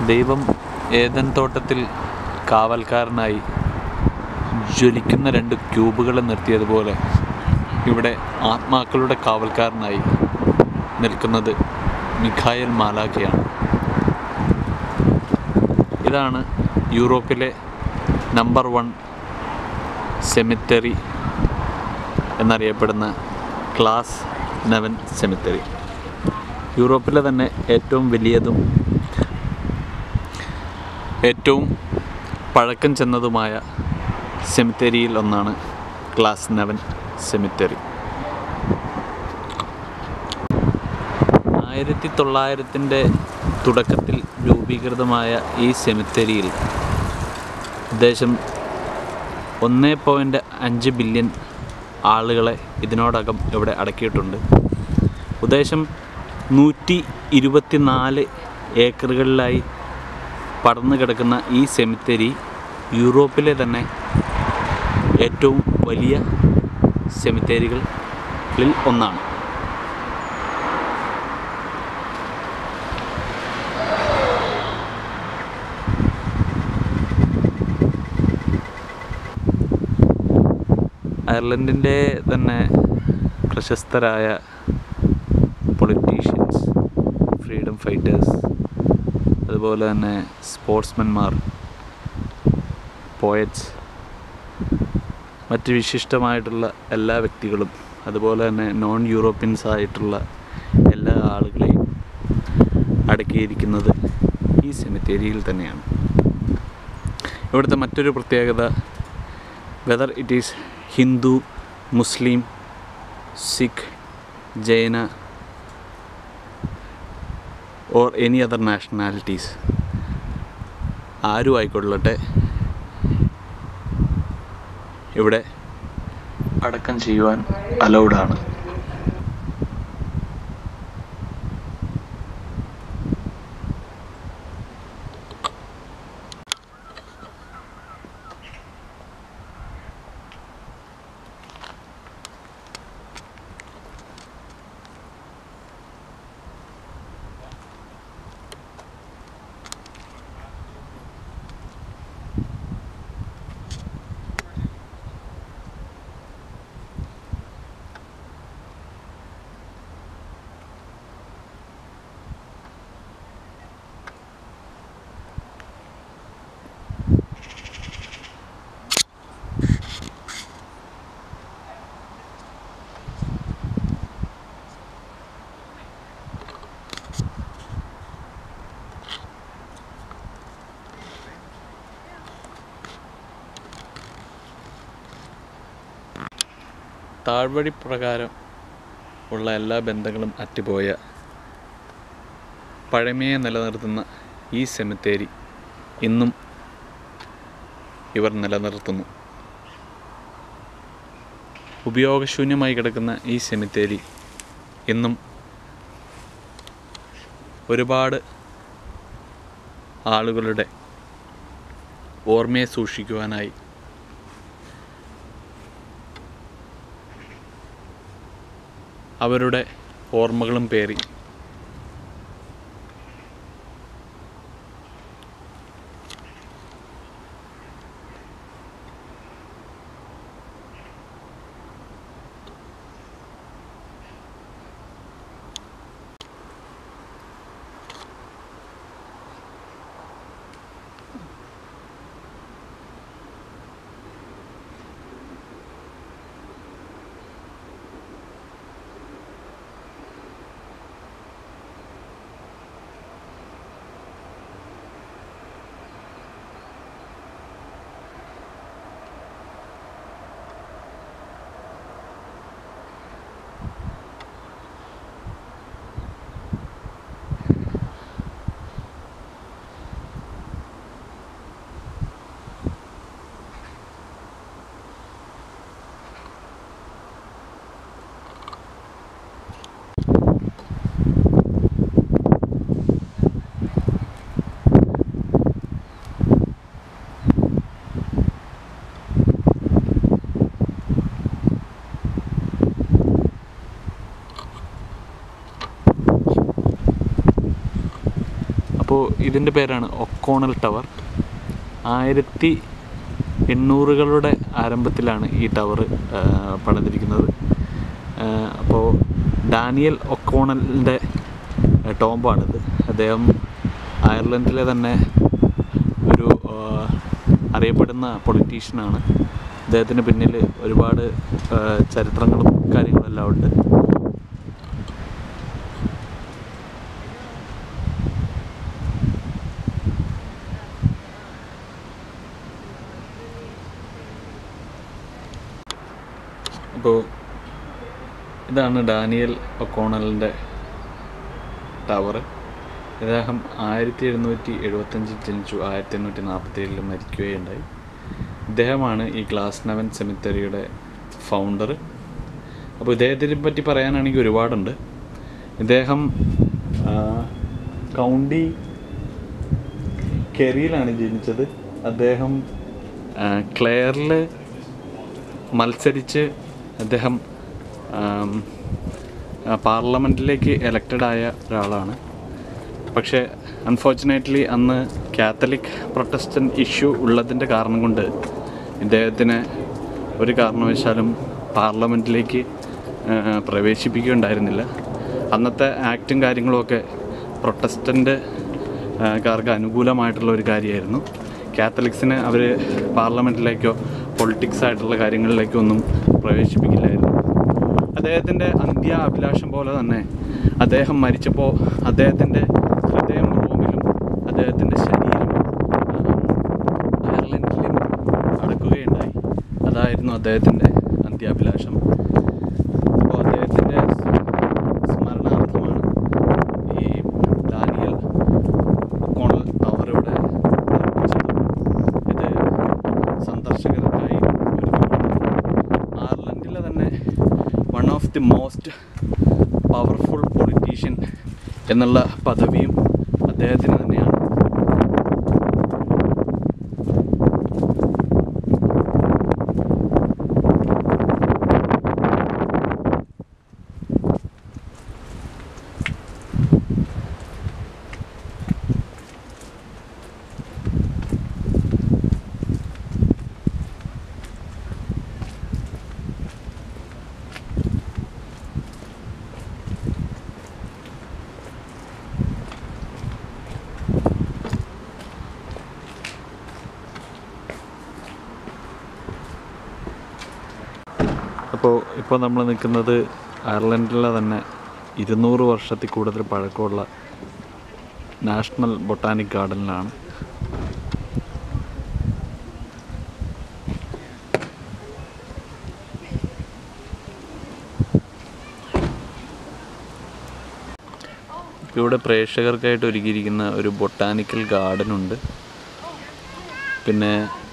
ദൈവം ഏദൻ തോട്ടത്തിൽ കാവൽക്കാരനായി ജ്വലിക്കുന്ന രണ്ട് ക്യൂബുകളെ നിർത്തിയതുപോലെ ഇവിടെ ആത്മാക്കളുടെ കാവൽക്കാരനായി നിൽക്കുന്നത് മിഖായൽ മാലാഖയാണ് ഇതാണ് യൂറോപ്പിലെ നമ്പർ വൺ സെമിറ്ററി എന്നറിയപ്പെടുന്ന ക്ലാസ് നെവൻ സെമിറ്ററി യൂറോപ്പിലെ തന്നെ ഏറ്റവും വലിയതും ഏറ്റവും പഴക്കം ചെന്നതുമായ സെമിറ്റരിയിൽ ഒന്നാണ് ക്ലാസ് നെവൻ സെമിറ്ററി ആയിരത്തി തൊള്ളായിരത്തിൻ്റെ തുടക്കത്തിൽ രൂപീകൃതമായ ഈ സെമിറ്റരിയിൽ ഉദ്ദേശം ഒന്ന് പോയിൻ്റ് അഞ്ച് ബില്യൺ ആളുകളെ ഇതിനോടകം ഇവിടെ അടക്കിയിട്ടുണ്ട് ഉദ്ദേശം നൂറ്റി ഇരുപത്തിനാല് ഏക്കറുകളിലായി പടർന്നു കിടക്കുന്ന ഈ സെമിത്തേരി യൂറോപ്പിലെ തന്നെ ഏറ്റവും വലിയ സെമിത്തേരികളിൽ ഒന്നാണ് അയർലൻഡിൻ്റെ തന്നെ പ്രശസ്തരായ പൊളിറ്റീഷ്യൻസ് ഫ്രീഡം ഫൈറ്റേഴ്സ് അതുപോലെ തന്നെ സ്പോർട്സ്മാൻമാർ പോയറ്റ്സ് മറ്റ് വിശിഷ്ടമായിട്ടുള്ള എല്ലാ വ്യക്തികളും അതുപോലെ തന്നെ നോൺ യൂറോപ്യൻസ് ആയിട്ടുള്ള എല്ലാ ആളുകളെയും അടക്കിയിരിക്കുന്നത് ഈ സെമിത്തേരിയിൽ തന്നെയാണ് ഇവിടുത്തെ മറ്റൊരു പ്രത്യേകത whether it is Hindu Muslim Sikh Jaina or any other nationalities ആരും ആയിക്കൊള്ളട്ടെ ഇവിടെ അടക്കം ചെയ്യുവാൻ അലൗഡാണ് താഴ്വഴി പ്രകാരം ഉള്ള എല്ലാ ബന്ധങ്ങളും അറ്റുപോയ പഴമയെ നിലനിർത്തുന്ന ഈ സെമിത്തേരി ഇന്നും ഇവർ നിലനിർത്തുന്നു ഉപയോഗശൂന്യമായി കിടക്കുന്ന ഈ സെമിത്തേരി ഇന്നും ഒരുപാട് ആളുകളുടെ ഓർമ്മയെ സൂക്ഷിക്കുവാനായി അവരുടെ ഓർമ്മകളും പേറി അപ്പോൾ ഇതിൻ്റെ പേരാണ് ഒക്കോണൽ ടവർ ആയിരത്തി എണ്ണൂറുകളുടെ ആരംഭത്തിലാണ് ഈ ടവർ പണിതിരിക്കുന്നത് അപ്പോൾ ഡാനിയൽ ഒക്കോണലിൻ്റെ ടോംബാണിത് അദ്ദേഹം അയർലൻഡിലെ തന്നെ ഒരു ആ, അറിയപ്പെടുന്ന പൊളിറ്റീഷ്യനാണ് അദ്ദേഹത്തിന് പിന്നിൽ ഒരുപാട് ആ, ചരിത്രങ്ങളും കാര്യങ്ങളെല്ലാം ഉണ്ട് അപ്പോൾ ഇതാണ് ഡാനിയൽ ഒക്കോണലിൻ്റെ ടവർ ഇദ്ദേഹം ആയിരത്തി എഴുന്നൂറ്റി എഴുപത്തഞ്ചിൽ ജനിച്ചു ആയിരത്തി എണ്ണൂറ്റി നാൽപ്പത്തി ഏഴിൽ മരിക്കുകയുണ്ടായി ഇദ്ദേഹമാണ് ഈ ഗ്ലാസ് നവൻ സെമിത്തറിയുടെ ഫൗണ്ടർ അപ്പോൾ ഇദ്ദേഹത്തിനെ പറ്റി പറയാനാണെങ്കിൽ ഒരുപാടുണ്ട് ഇദ്ദേഹം ആ, കൗണ്ടി കെറിയിലാണ് ജനിച്ചത് അദ്ദേഹം ആ, ക്ലെയറിൽ മത്സരിച്ച് അദ്ദേഹം ആം, ആ, പാർലമെൻറ്റിലേക്ക് എലക്റ്റഡ് ആയ ഒരാളാണ് പക്ഷേ അൺഫോർച്ചുനേറ്റ്ലി അന്ന് കാത്തലിക് പ്രൊട്ടസ്റ്റൻ്റ് ഇഷ്യൂ ഉള്ളതിൻ്റെ കാരണം കൊണ്ട് ഇദ്ദേഹത്തിന് ഒരു കാരണവശാലും പാർലമെൻറ്റിലേക്ക് ആ, പ്രവേശിപ്പിക്കുകയുണ്ടായിരുന്നില്ല അന്നത്തെ ആക്റ്റും കാര്യങ്ങളുമൊക്കെ പ്രൊട്ടസ്റ്റൻ്റ് കാർക്ക് അനുകൂലമായിട്ടുള്ള ഒരു കാര്യമായിരുന്നു കാത്തലിക്സിന് അവർ പാർലമെൻറ്റിലേക്കോ പൊളിറ്റിക്സ് ആയിട്ടുള്ള കാര്യങ്ങളിലേക്കോ ഒന്നും പ്രവേശിപ്പിക്കില്ലായിരുന്നു അദ്ദേഹത്തിൻ്റെ അന്ത്യ അഭിലാഷം പോലെ തന്നെ അദ്ദേഹം മരിച്ചപ്പോൾ അദ്ദേഹത്തിൻ്റെ ഹൃദയം റോമിലും അദ്ദേഹത്തിൻ്റെ ശരീരം ആ, അയർലൻഡിലും അടക്കുകയുണ്ടായി അതായിരുന്നു അദ്ദേഹത്തിൻ്റെ അന്ത്യാഭിലാഷം അപ്പോൾ അദ്ദേഹത്തിൻ്റെ സ്മരണാർത്ഥമാണ് ഈ ഡാനിയൽ കോണൽ ടവർ ഇവിടെ നിർമ്മിച്ചത് ഇത് സന്ദർശകർക്കായി ഒരുക്കപ്പെട്ടത് അയർലൻഡിലെ തന്നെ one of the most powerful politician എന്നുള്ള പദവിയും അദ്ദേഹത്തിന് തന്നെയാണ് അപ്പോൾ ഇപ്പോൾ നമ്മൾ നിൽക്കുന്നത് അയർലൻഡിലെ തന്നെ ഇരുന്നൂറ് വർഷത്തിൽ കൂടുതൽ പഴക്കമുള്ള നാഷണൽ ബൊട്ടാനിക് ഗാർഡനിലാണ് ഇവിടെ പ്രേക്ഷകർക്കായിട്ട് ഒരുക്കിയിരിക്കുന്ന ഒരു ബൊട്ടാനിക്കൽ ഗാർഡൻ ഉണ്ട് പിന്നെ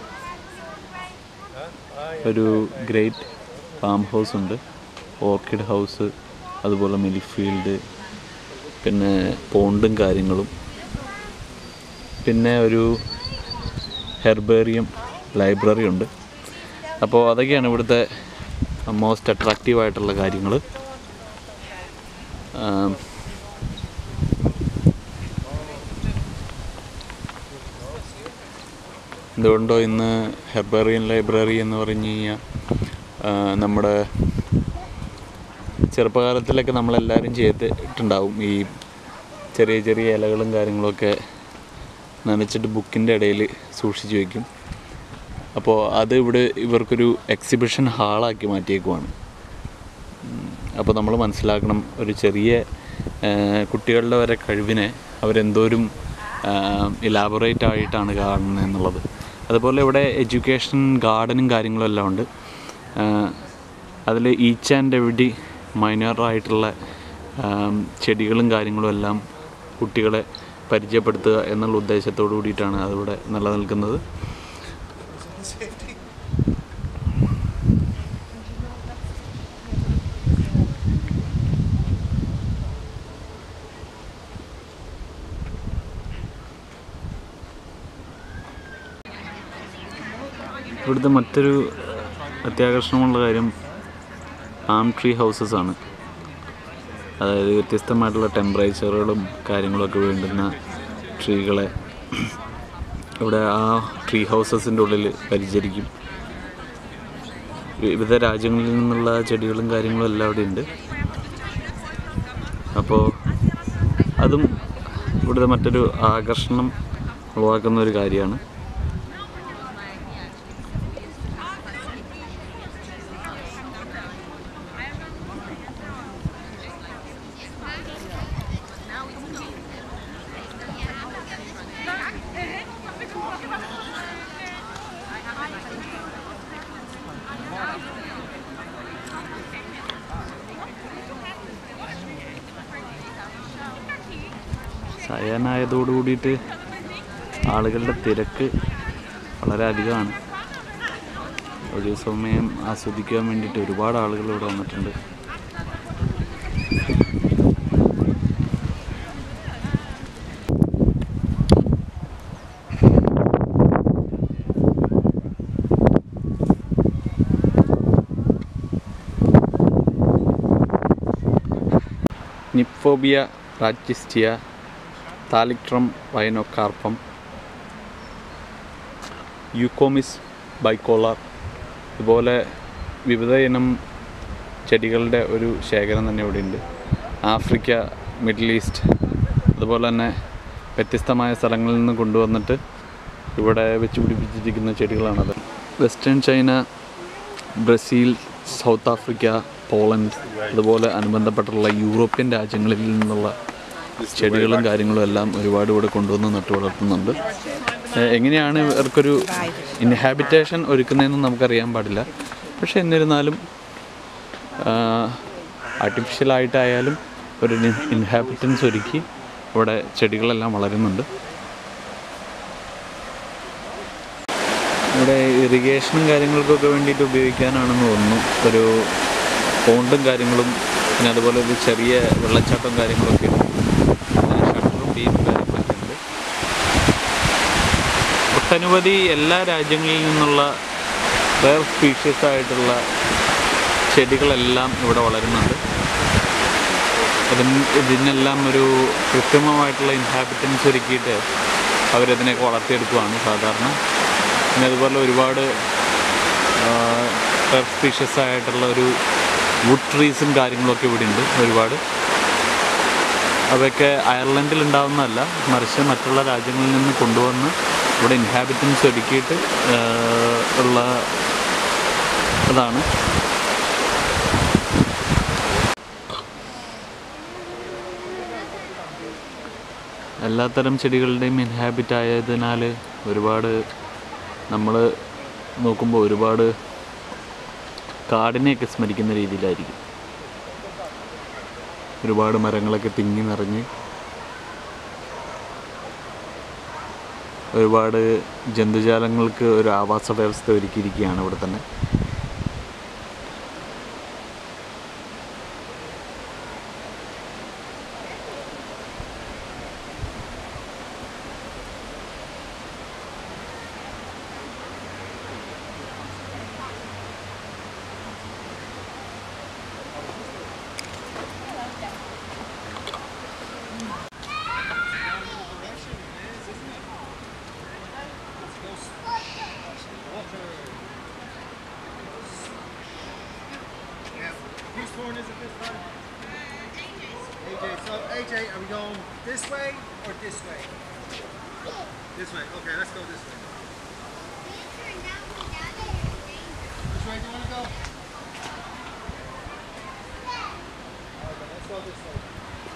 ഒരു ഗ്രേറ്റ് ഫാം ഹൗസ് ഉണ്ട് ഓർക്കിഡ് ഹൗസ് അതുപോലെ മിൽഫീൽഡ് പിന്നെ പോണ്ടും കാര്യങ്ങളും പിന്നെ ഒരു ഹെർബേറിയം ലൈബ്രറി ഉണ്ട് അപ്പോൾ അതൊക്കെയാണ് ഇവിടുത്തെ മോസ്റ്റ് അട്രാക്റ്റീവ് ആയിട്ടുള്ള കാര്യങ്ങൾ എന്തുകൊണ്ടോ ഇന്ന് ഹെർബേറിയൻ ലൈബ്രറി എന്ന് പറഞ്ഞു കഴിഞ്ഞാൽ ആ, നമ്മുടെ ചെറുപ്പകാലത്തിലൊക്കെ നമ്മളെല്ലാവരും ചെയ്തിട്ടുണ്ടാവും ഈ ചെറിയ ചെറിയ ഇലകളും കാര്യങ്ങളൊക്കെ നനച്ചിട്ട് ബുക്കിൻ്റെ ഇടയിൽ സൂക്ഷിച്ച് വയ്ക്കും അപ്പോൾ അത് ഇവിടെ ഇവർക്കൊരു എക്സിബിഷൻ ഹാളാക്കി മാറ്റിയേക്കുവാണ് അപ്പോൾ നമ്മൾ മനസ്സിലാക്കണം ഒരു ചെറിയ ആ, കുട്ടികളുടെ വരെ കഴിവിനെ അവരെന്തോരും ഇലാബറേറ്റ് ആയിട്ടാണ് കാണുന്നത് എന്നുള്ളത് അതുപോലെ ഇവിടെ എഡ്യൂക്കേഷൻ ഗാർഡനും കാര്യങ്ങളും എല്ലാം ഉണ്ട് അതിൽ ഈച്ച് ആൻഡ് എവിഡി മൈനറായിട്ടുള്ള ചെടികളും കാര്യങ്ങളും എല്ലാം കുട്ടികളെ പരിചയപ്പെടുത്തുക എന്നുള്ള ഉദ്ദേശത്തോടു കൂടിയിട്ടാണ് അതിവിടെ നിലനിൽക്കുന്നത് ഇവിടുത്തെ മറ്റൊരു അത്യാകർഷണമുള്ള കാര്യം പാം ട്രീ ഹൗസസ് ആണ് അതായത് വ്യത്യസ്തമായിട്ടുള്ള ടെമ്പറേച്ചറുകളും കാര്യങ്ങളൊക്കെ വേണ്ടുന്ന ട്രീകളെ ഇവിടെ ആ ട്രീ ഹൗസസിൻ്റെ ഉള്ളിൽ പരിചരിക്കും വിവിധ രാജ്യങ്ങളിൽ നിന്നുള്ള ചെടികളും കാര്യങ്ങളും എല്ലാം അവിടെ ഉണ്ട് അപ്പോൾ അതും ഇവിടുത്തെ മറ്റൊരു ആകർഷണം ഉളവാക്കുന്ന ഒരു കാര്യമാണ് സയാനായതോടു കൂടിയിട്ട് ആളുകളുടെ തിരക്ക് വളരെ അധികമാണ് ഒരു സമയം ആസ്വദിക്കാൻ വേണ്ടിയിട്ട് ഒരുപാട് ആളുകൾ ഇവിടെ വന്നിട്ടുണ്ട് നിഫോബിയ റാറ്റിസ്റ്റിയ താലിക്ട്രം വൈനോകാർപ്പം യൂക്കോമിസ് ബൈക്കോളാർ ഇതുപോലെ വിവിധ ഇനം ചെടികളുടെ ഒരു ശേഖരം തന്നെ ഇവിടെയുണ്ട് ആഫ്രിക്ക മിഡിൽ ഈസ്റ്റ് അതുപോലെ തന്നെ വ്യത്യസ്തമായ സ്ഥലങ്ങളിൽ നിന്ന് കൊണ്ടുവന്നിട്ട് ഇവിടെ വെച്ച് പിടിപ്പിച്ചിരിക്കുന്ന ചെടികളാണത് western China Brazil South Africa Poland അതുപോലെ അനുബന്ധപ്പെട്ടുള്ള യൂറോപ്യൻ രാജ്യങ്ങളിൽ നിന്നുള്ള ചെടികളും കാര്യങ്ങളും എല്ലാം ഒരുപാട് ഇവിടെ കൊണ്ടുവന്ന് നട്ടു വളർത്തുന്നുണ്ട് ഏഹ് എങ്ങനെയാണ് ഇവർക്കൊരു ഇൻഹാബിറ്റേഷൻ ഒരുക്കുന്നതെന്ന് നമുക്കറിയാൻ പാടില്ല പക്ഷെ എന്നിരുന്നാലും ആർട്ടിഫിഷ്യലായിട്ടായാലും ഒരു ഇൻഹാബിറ്റൻസ് ഒരുക്കി ഇവിടെ ചെടികളെല്ലാം വളരുന്നുണ്ട് ഇവിടെ ഇറിഗേഷനും കാര്യങ്ങൾക്കൊക്കെ വേണ്ടിയിട്ട് ഉപയോഗിക്കാനാണെന്ന് തോന്നുന്നു ഒരു പോണ്ടും കാര്യങ്ങളും പിന്നെ അതുപോലെ ഒരു ചെറിയ വെള്ളച്ചാട്ടവും കാര്യങ്ങളൊക്കെ ഉണ്ട് പിന്നെ ഷട്ടറും ബീമും കാര്യങ്ങളൊക്കെ ഉണ്ട് ഒട്ടനവധി എല്ലാ രാജ്യങ്ങളിൽ നിന്നുള്ള റയർ സ്പീഷ്യസ് ആയിട്ടുള്ള ചെടികളെല്ലാം ഇവിടെ വളരുന്നുണ്ട് അതിന് ഇതിനെല്ലാം ഒരു കൃത്രിമമായിട്ടുള്ള ഇൻഹാബിറ്റൻസ് ഒരുക്കിയിട്ട് അവരതിനെയൊക്കെ വളർത്തിയെടുക്കുകയാണ് സാധാരണ പിന്നെ അതുപോലെ ഒരുപാട് റയർ സ്പീഷ്യസ് ആയിട്ടുള്ള ഒരു വുഡ് ട്രീസും കാര്യങ്ങളൊക്കെ ഇവിടെ ഉണ്ട് ഒരുപാട് അവയൊക്കെ അയർലൻഡിൽ ഉണ്ടാവുന്നതല്ല മറിച്ച് മറ്റുള്ള രാജ്യങ്ങളിൽ നിന്ന് കൊണ്ടുവന്ന് ഇവിടെ ഇൻഹാബിറ്റൻസ് ഒരുക്കിയിട്ട് ആ, ഉള്ള അതാണ് എല്ലാത്തരം ചെടികളുടെയും ഇൻഹാബിറ്റ് ആയതിനാൽ ഒരുപാട് നമ്മൾ നോക്കുമ്പോൾ ഒരുപാട് കാടിനെയൊക്കെ സ്മരിക്കുന്ന രീതിയിലായിരിക്കും ഒരുപാട് മരങ്ങളൊക്കെ തിങ്ങി നിറഞ്ഞ് ഒരുപാട് ജന്തുജാലങ്ങൾക്ക് ഒരു ആവാസ വ്യവസ്ഥ ഒരുക്കിയിരിക്കുകയാണ് ഇവിടെ തന്നെ Whose turn is it this time? AJ. So AJ, are we going this way or this way? This way. Okay, let's go this way. Which way do you want to go? Okay, let's go this way.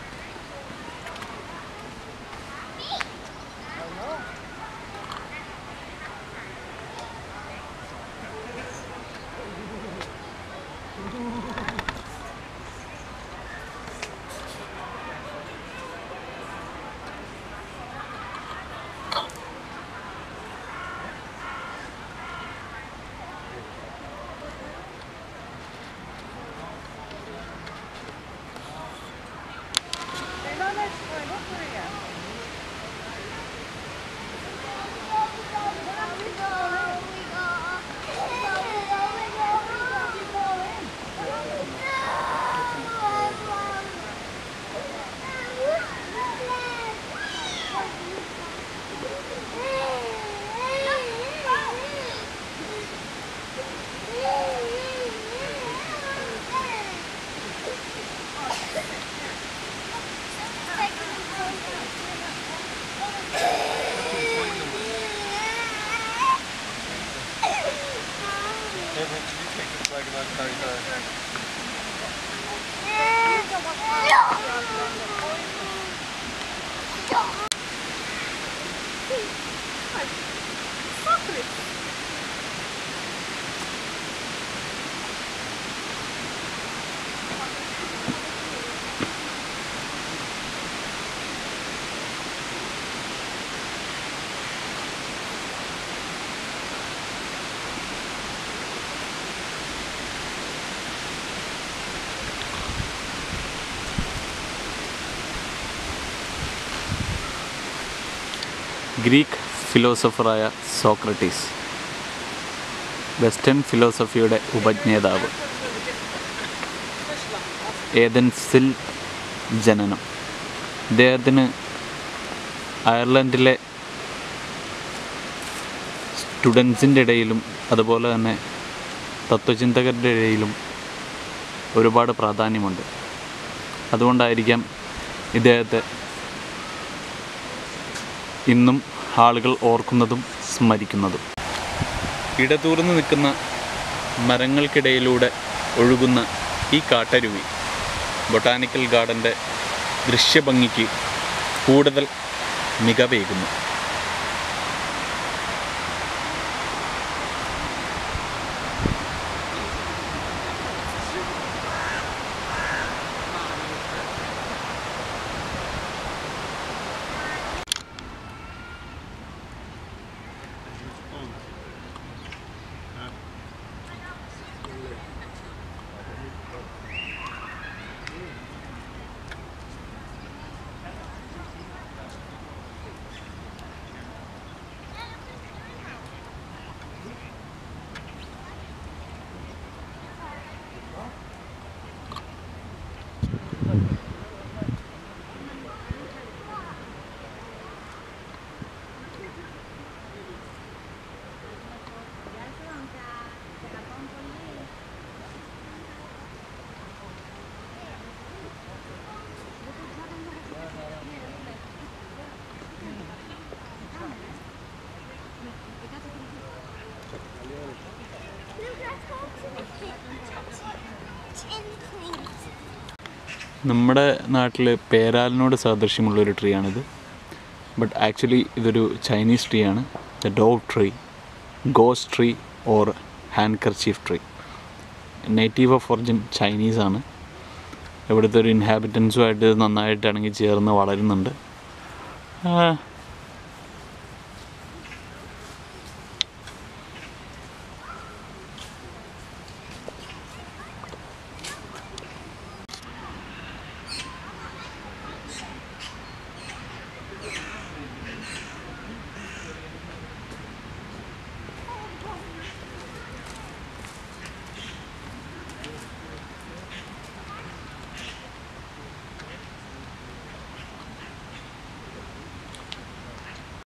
I know. Greek ഫിലോസഫറായ Socrates western ഫിലോസഫിയുടെ ഉപജ്ഞേതാവ് ഏതൻസിൽ ജനനം ഇദ്ദേഹത്തിന് അയർലൻഡിലെ സ്റ്റുഡൻസിൻ്റെ ഇടയിലും അതുപോലെ തന്നെ തത്വചിന്തകരുടെ ഇടയിലും ഒരുപാട് പ്രാധാന്യമുണ്ട് അതുകൊണ്ടായിരിക്കാം ഇദ്ദേഹത്തെ ഇന്നും ആളുകൾ ഓർക്കുന്നതും സ്മരിക്കുന്നതും ഇടതൂർന്ന് നിൽക്കുന്ന മരങ്ങൾക്കിടയിലൂടെ ഒഴുകുന്ന ഈ കാട്ടരുവി ബൊട്ടാനിക്കൽ ഗാർഡൻ്റെ ദൃശ്യഭംഗിക്ക് കൂടുതൽ മികവേകുന്നു നമ്മുടെ നാട്ടിൽ പേരാലിനോട് സാദൃശ്യമുള്ളൊരു ട്രീ ആണിത് ബട്ട് ആക്ച്വലി ഇതൊരു ചൈനീസ് ട്രീ ആണ് ദ ഡോവ് ട്രീ ഗോസ് tree or handkerchief tree native of origin Chinese ആണ് ഇവിടുത്തെ ഒരു ഇൻഹാബിറ്റൻസുമായിട്ട് നന്നായിട്ട് ഇണങ്ങി ചേർന്ന് വളരുന്നുണ്ട് ആ,